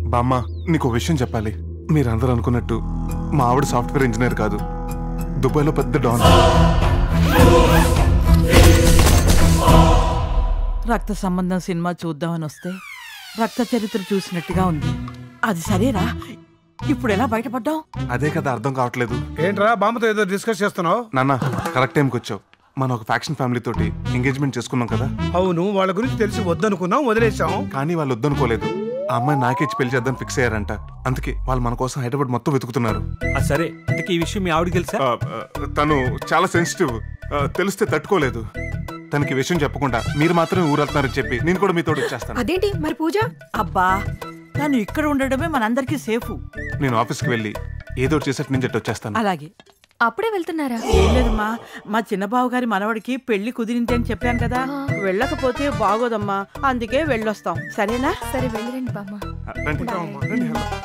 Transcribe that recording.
బామ్మ నీకు ఓ విషయం చెప్పాలి మీరందరూ అనుకున్నట్టు మా ఆవిడ సాఫ్ట్వేర్ ఇంజనీర్ కాదు దుబాయ్లో పెద్ద డాన్ రక్త సంబంధం సినిమా చూద్దామని వస్తే రక్త చరిత్ర చూసినట్టుగా ఉంది అది సరేరా ఇప్పుడు ఎలా బయటపడ్డావు అదే కదా అర్థం కావట్లేదు ఏంట్రా బామ్మతో ఏదో డిస్కస్ చేస్తున్నావు నాన్న కరెక్ట్ టైంకి వచ్చావు మనం ఒక ఫ్యాక్షన్ ఫ్యామిలీ తోటి ఎంగేజ్మెంట్ చేసుకున్నాం కదా అవును వాళ్ళ గురించి తెలిసి వద్దనుకున్నాం వదిలేసాం కానీ వాళ్ళు వద్దనుకోలేదు ఆ అమ్మాయి నాకేచ్చి పెళ్లి చేద్దాం ఫిక్స్ అయ్యారంట అందుకే వాళ్ళు మన కోసం హైదరాబాద్ మొత్తం వెతుకుతున్నారు ఆ సరే ఇంతకీ ఈ విషయం మీ ఆవిడకి తెలుసా ఆ, ఆ, తను చాలా సెన్సిటివ్ తెలిస్తే తట్టుకోలేదు తనకి ఈ విషయం చెప్పకుండా మీరు మాత్రమే ఊరెళ్తున్నారని చెప్పి నేను కూడా మీతో వచ్చేస్తాను అదేంటి మరి పూజ అబ్బా తను ఇక్కడ ఉండడమే మనందరికీ సేఫ్ నేను ఆఫీస్కి వెళ్ళి ఏదో ఒకటి చేసేట్టు నేను జట్టు వచ్చేస్తాను అలాగే అప్పుడే వెళ్తున్నారా ఏం లేదమ్మా మా చిన్నబావు గారి మనవడికి పెళ్లి కుదిరింది అని చెప్పాను కదా వెళ్ళకపోతే బాగోదమ్మా అందుకే వెళ్ళొస్తాం సరేనా సరే వెళ్ళిరండి బామ్మ రండి రండి, హలో.